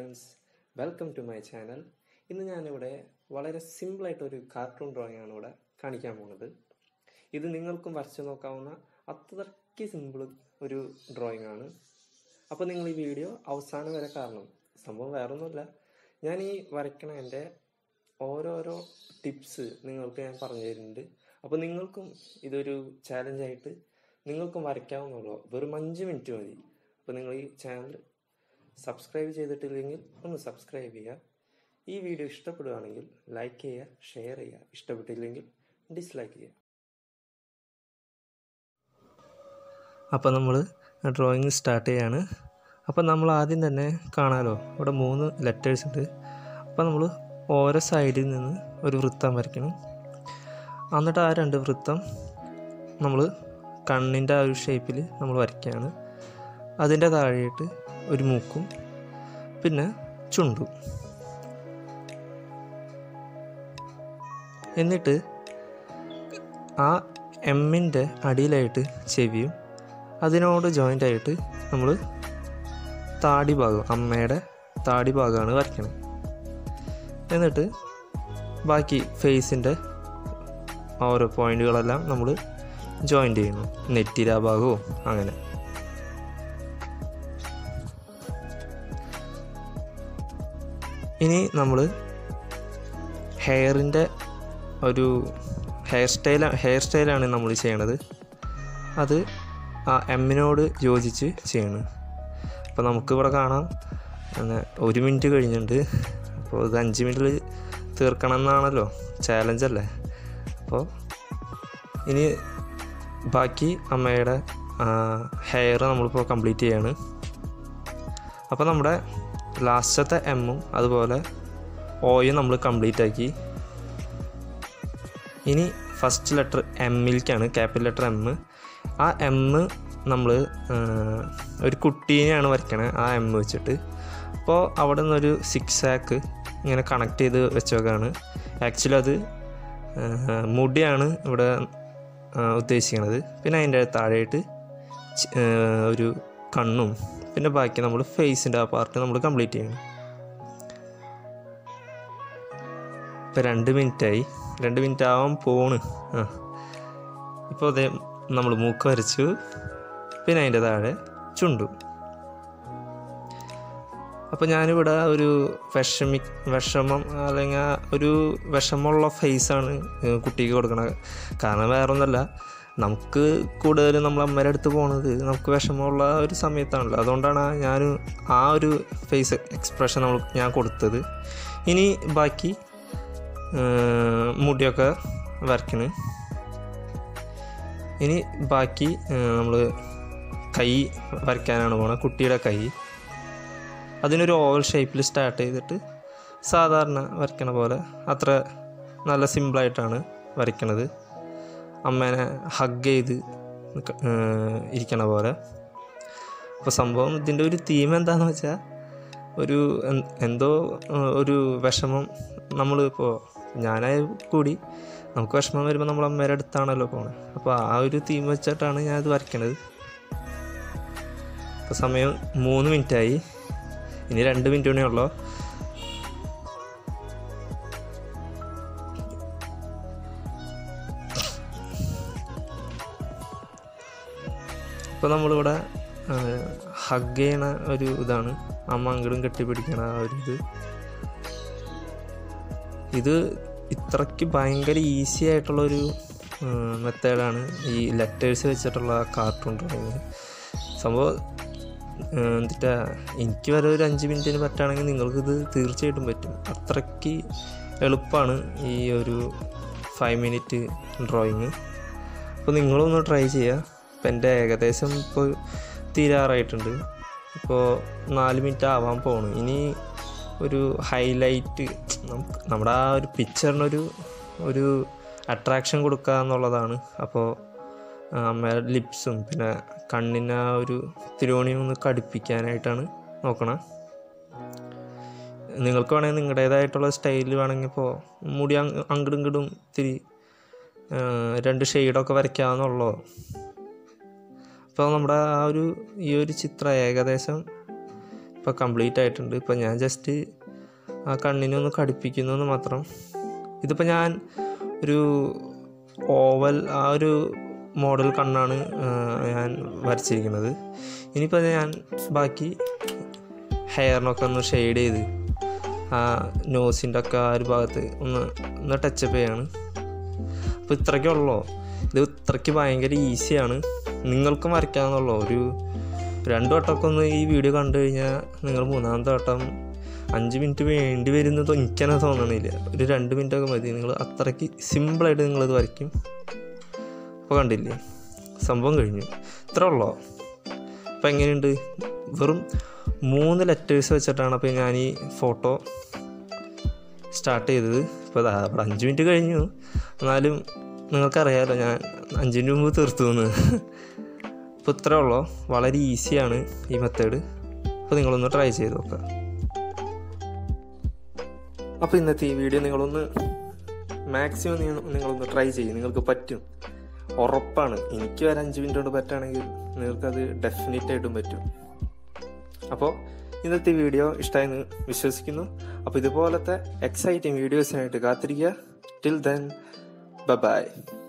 friends welcome to my channel ഇന്ന് ഞാനിവിടെ വളരെ സിമ്പിളായിട്ടൊരു കാർട്ടൂൺ ഡ്രോയിങ് ആണ് ഇവിടെ കാണിക്കാൻ പോകുന്നത് ഇത് നിങ്ങൾക്കും വരച്ചു നോക്കാവുന്ന അത്രയ്ക്ക് സിമ്പിൾ ഒരു ഡ്രോയിങ് ആണ് അപ്പോൾ നിങ്ങൾ ഈ വീഡിയോ അവസാനം വരെ കാണണം സംഭവം വേറൊന്നുമില്ല ഞാൻ ഈ വരയ്ക്കണ എൻ്റെ ഓരോരോ ടിപ്സ് നിങ്ങൾക്ക് ഞാൻ പറഞ്ഞു തരുന്നുണ്ട് അപ്പോൾ നിങ്ങൾക്കും ഇതൊരു ചാലഞ്ചായിട്ട് നിങ്ങൾക്കും വരയ്ക്കാവുന്നുള്ളൂ വെറും അഞ്ച് മിനിറ്റ് മതി അപ്പോൾ നിങ്ങൾ ഈ ചാനൽ സബ്സ്ക്രൈബ് ചെയ്തിട്ടില്ലെങ്കിൽ ഒന്ന് സബ്സ്ക്രൈബ് ചെയ്യുക ഈ വീഡിയോ ഇഷ്ടപ്പെടുകയാണെങ്കിൽ ലൈക്ക് ചെയ്യുക ഷെയർ ചെയ്യുക ഇഷ്ടപ്പെട്ടില്ലെങ്കിൽ ഡിസ്ലൈക്ക് ചെയ്യുക അപ്പോൾ നമ്മൾ ഡ്രോയിങ് സ്റ്റാർട്ട് ചെയ്യാണ് അപ്പോൾ നമ്മൾ ആദ്യം തന്നെ കാണാമല്ലോ ഇവിടെ മൂന്ന് ലെറ്റേഴ്സ് ഉണ്ട് അപ്പോൾ നമ്മൾ ഓരോ സൈഡിൽ നിന്ന് ഒരു വൃത്തം വരയ്ക്കണം എന്നിട്ട് ആ രണ്ട് വൃത്തം നമ്മൾ കണ്ണിൻ്റെ ആ ഒരു ഷേപ്പിൽ നമ്മൾ വരയ്ക്കുകയാണ് അതിൻ്റെ താഴെയായിട്ട് ഒരു മൂക്കും പിന്നെ ചുണ്ടും എന്നിട്ട് ആ എമ്മിൻ്റെ അടിയിലായിട്ട് ചെവിയും അതിനോട് ജോയിൻ്റ് ആയിട്ട് നമ്മൾ താടി ഭാഗം അമ്മയുടെ താടി ഭാഗമാണ് വരയ്ക്കണം എന്നിട്ട് ബാക്കി ഫേസിൻ്റെ ഓരോ പോയിന്റുകളെല്ലാം നമ്മൾ ജോയിൻ്റ് ചെയ്യുന്നു നെറ്റിര ഭാഗവും അങ്ങനെ ഇനി നമ്മൾ ഹെയറിൻ്റെ ഒരു ഹെയർ സ്റ്റൈൽ ഹെയർ സ്റ്റൈലാണ് നമ്മൾ ചെയ്യണത് അത് ആ എമ്മിനോട് യോജിച്ച് ചെയ്യണം അപ്പോൾ നമുക്കിവിടെ കാണാം അങ്ങനെ ഒരു മിനിറ്റ് കഴിഞ്ഞിട്ടുണ്ട് അപ്പോൾ ഇത് അഞ്ച് മിനിറ്റിൽ തീർക്കണം എന്നാണല്ലോ ചാലഞ്ചല്ലേ അപ്പോൾ ഇനി ബാക്കി അമ്മയുടെ ഹെയർ നമ്മളിപ്പോൾ കംപ്ലീറ്റ് ചെയ്യാണ് അപ്പോൾ നമ്മുടെ ലാസ്റ്റത്തെ എമ്മും അതുപോലെ ഓയും നമ്മൾ കംപ്ലീറ്റ് ആക്കി ഇനി ഫസ്റ്റ് ലെറ്റർ എമ്മിലേക്കാണ് ക്യാപിറ്റൽ ലെറ്റർ എം ആ എം നമ്മൾ ഒരു കുട്ടീനെയാണ് വരയ്ക്കണത് ആ എം വെച്ചിട്ട് അപ്പോൾ അവിടെ നിന്നൊരു സിക്സ് ആക്ക് ഇങ്ങനെ കണക്ട് ചെയ്ത് വെച്ചോക്കാണ് ആക്ച്വലി അത് മുടിയാണ് ഇവിടെ ഉദ്ദേശിക്കുന്നത് പിന്നെ അതിൻ്റെ താഴെയായിട്ട് ഒരു കണ്ണും പിന്നെ ബാക്കി നമ്മൾ ഫേസിൻ്റെ ആ പാർട്ട് നമ്മൾ കംപ്ലീറ്റ് ചെയ്യണം ഇപ്പം രണ്ട് മിനിറ്റായി രണ്ട് മിനിറ്റ് ആവാൻ പോണ് ആ ഇപ്പോൾ അതേ നമ്മൾ മൂക്ക് വരച്ചു പിന്നെ അതിൻ്റെ താഴെ ചുണ്ടും അപ്പോൾ ഞാനിവിടെ ഒരു വിഷമി വിഷമം അല്ലെങ്കിൽ ഒരു വിഷമമുള്ള ഫേസാണ് കുട്ടിക്ക് കൊടുക്കണത് കാരണം വേറെ ഒന്നല്ല നമുക്ക് കൂടുതലും നമ്മൾ അമ്മയുടെ അടുത്ത് പോണത് നമുക്ക് വിഷമമുള്ള ഒരു സമയത്താണല്ലോ അതുകൊണ്ടാണ് ഞാൻ ആ ഒരു ഫേസ് എക്സ്പ്രഷൻ നമ്മൾ ഞാൻ കൊടുത്തത് ഇനി ബാക്കി മുടിയൊക്കെ വരയ്ക്കണ് ഇനി ബാക്കി നമ്മൾ കൈ വരയ്ക്കാനാണ് പോണത് കുട്ടിയുടെ കൈ അതിനൊരു ഓവൽ ഷേപ്പിൽ സ്റ്റാർട്ട് ചെയ്തിട്ട് സാധാരണ വരയ്ക്കണ പോലെ അത്ര നല്ല സിമ്പിളായിട്ടാണ് വരയ്ക്കണത് അമ്മേനെ ഹഗ് ചെയ്ത് ഇരിക്കണ പോലെ അപ്പോൾ സംഭവം ഇതിൻ്റെ ഒരു തീം എന്താണെന്ന് വെച്ചാൽ ഒരു എന്തോ ഒരു വിഷമം നമ്മളിപ്പോൾ ഞാനായ കൂടി നമുക്ക് വിഷമം വരുമ്പോൾ നമ്മൾ അമ്മയുടെ അടുത്താണല്ലോ പോണത് അപ്പോൾ ആ ഒരു തീം വെച്ചിട്ടാണ് ഞാനത് വരയ്ക്കണത് ഇപ്പോൾ സമയം മൂന്ന് മിനിറ്റായി ഇനി രണ്ട് മിനിറ്റ് കൂടെ ഉള്ളൂ ഇപ്പോൾ നമ്മളിവിടെ ഹഗ് ചെയ്യണ ഒരു ഇതാണ് അമ്മ അങ്ങോട്ടും കെട്ടിപ്പിടിക്കണ ആ ഒരു ഇത് ഇത് ഇത്രയ്ക്ക് ഭയങ്കര ഈസി ആയിട്ടുള്ളൊരു മെത്തേഡാണ് ഈ ലെറ്റേഴ്സ് വെച്ചിട്ടുള്ള കാർട്ടൂൺ ഡ്രോയിങ് സംഭവം എന്നിട്ട് എനിക്ക് വരെ ഒരു അഞ്ച് മിനിറ്റിന് പറ്റുകയാണെങ്കിൽ നിങ്ങൾക്കിത് തീർച്ചയായിട്ടും പറ്റും അത്രയ്ക്ക് എളുപ്പമാണ് ഈ ഒരു ഫൈവ് മിനിറ്റ് ഡ്രോയിങ് അപ്പോൾ നിങ്ങളൊന്ന് ട്രൈ ചെയ്യുക ഇപ്പം എൻ്റെ ഏകദേശം ഇപ്പോൾ തീരാറായിട്ടുണ്ട് ഇപ്പോൾ നാല് മിനിറ്റ് ആവാൻ പോണു ഇനി ഒരു ഹൈലൈറ്റ് നമ്മുടെ ആ ഒരു പിക്ചറിനൊരു ഒരു അട്രാക്ഷൻ കൊടുക്കുക എന്നുള്ളതാണ് അപ്പോൾ അമ്മയുടെ ലിപ്സും പിന്നെ കണ്ണിന് ആ ഒരു തിരുവോണിയും ഒന്ന് കടുപ്പിക്കാനായിട്ടാണ് നോക്കണം നിങ്ങൾക്ക് വേണമെങ്കിൽ നിങ്ങളുടേതായിട്ടുള്ള സ്റ്റൈൽ വേണമെങ്കിൽ ഇപ്പോൾ മുടി അങ്ങടും ഇങ്ങടും ഇത്തിരി രണ്ട് ഷെയ്ഡൊക്കെ വരയ്ക്കാമെന്നുള്ളൂ അപ്പോൾ നമ്മുടെ ആ ഒരു ഈ ഒരു ചിത്രം ഏകദേശം ഇപ്പോൾ ഇപ്പോൾ കംപ്ലീറ്റ് ആയിട്ടുണ്ട് ഇപ്പോൾ ഞാൻ ജസ്റ്റ് ആ കണ്ണിനെ ഒന്ന് കടിപ്പിക്കുന്നു എന്ന് മാത്രം ഇതിപ്പോൾ ഞാൻ ഒരു ഓവൽ ആ ഒരു മോഡൽ കണ്ണാണ് ആ, ഞാൻ വരച്ചിരിക്കുന്നത് ഇനിയിപ്പോൾ ഞാൻ ബാക്കി ഹെയറിനൊക്കെ ഒന്ന് ഷെയ്ഡ് ചെയ്ത് ആ നോസിൻ്റെ ഒക്കെ ആ ഒരു ഭാഗത്ത് ഒന്ന് ഒന്ന് ടച്ചപ്പ് ചെയ്യാണ് അപ്പോൾ ഇത്രയ്ക്കേ ഉള്ളൂ ഇത് ഇത്രയ്ക്ക് ഭയങ്കര ഈസിയാണ് നിങ്ങൾക്കും വരയ്ക്കാമെന്നുള്ളൂ ഒരു രണ്ട് വട്ടമൊക്കെ ഒന്ന് ഈ വീഡിയോ കണ്ടു കഴിഞ്ഞാൽ നിങ്ങൾ മൂന്നാമത്തെ വട്ടം അഞ്ച് മിനിറ്റ് വേണ്ടി വരുന്നത് എനിക്കെന്നെ തോന്നണില്ല ഒരു രണ്ട് മിനിറ്റൊക്കെ മതി നിങ്ങൾ അത്രയ്ക്ക് സിമ്പിളായിട്ട് നിങ്ങളിത് വരയ്ക്കും അപ്പോൾ കണ്ടില്ലേ സംഭവം കഴിഞ്ഞു ഇത്ര ഉള്ളോ അപ്പോൾ എങ്ങനെയുണ്ട് വെറും മൂന്ന് ലെറ്റേഴ്സ് വെച്ചിട്ടാണ് അപ്പോൾ ഞാൻ ഈ ഫോട്ടോ സ്റ്റാർട്ട് ചെയ്തത് ഇപ്പോൾ ദാ അവിടെ അഞ്ച് മിനിറ്റ് കഴിഞ്ഞു എന്നാലും നിങ്ങൾക്കറിയാമല്ലോ ഞാൻ അഞ്ച് മിനിറ്റ് മുമ്പ് തീർത്തു എന്ന് അപ്പോൾ ഇത്രേ ഉള്ളൂ വളരെ ഈസിയാണ് ഈ മെത്തേഡ് അപ്പോൾ നിങ്ങളൊന്ന് ട്രൈ ചെയ്ത് നോക്കുക അപ്പോൾ ഇന്നത്തെ ഈ വീഡിയോ നിങ്ങളൊന്ന് മാക്സിമം നിങ്ങളൊന്ന് ട്രൈ ചെയ്യും നിങ്ങൾക്ക് പറ്റും ഉറപ്പാണ് എനിക്ക് ഒരു അഞ്ച് മിനിറ്റ് കൊണ്ട് പറ്റുകയാണെങ്കിൽ നിങ്ങൾക്കത് ഡെഫിനറ്റ് ആയിട്ടും പറ്റും അപ്പോൾ ഇന്നത്തെ വീഡിയോ ഇഷ്ടമായെന്ന് വിശ്വസിക്കുന്നു അപ്പോൾ ഇതുപോലത്തെ എക്സൈറ്റിംഗ് വീഡിയോസിനായിട്ട് കാത്തിരിക്കുക ടിൽ ദെൻ ബൈ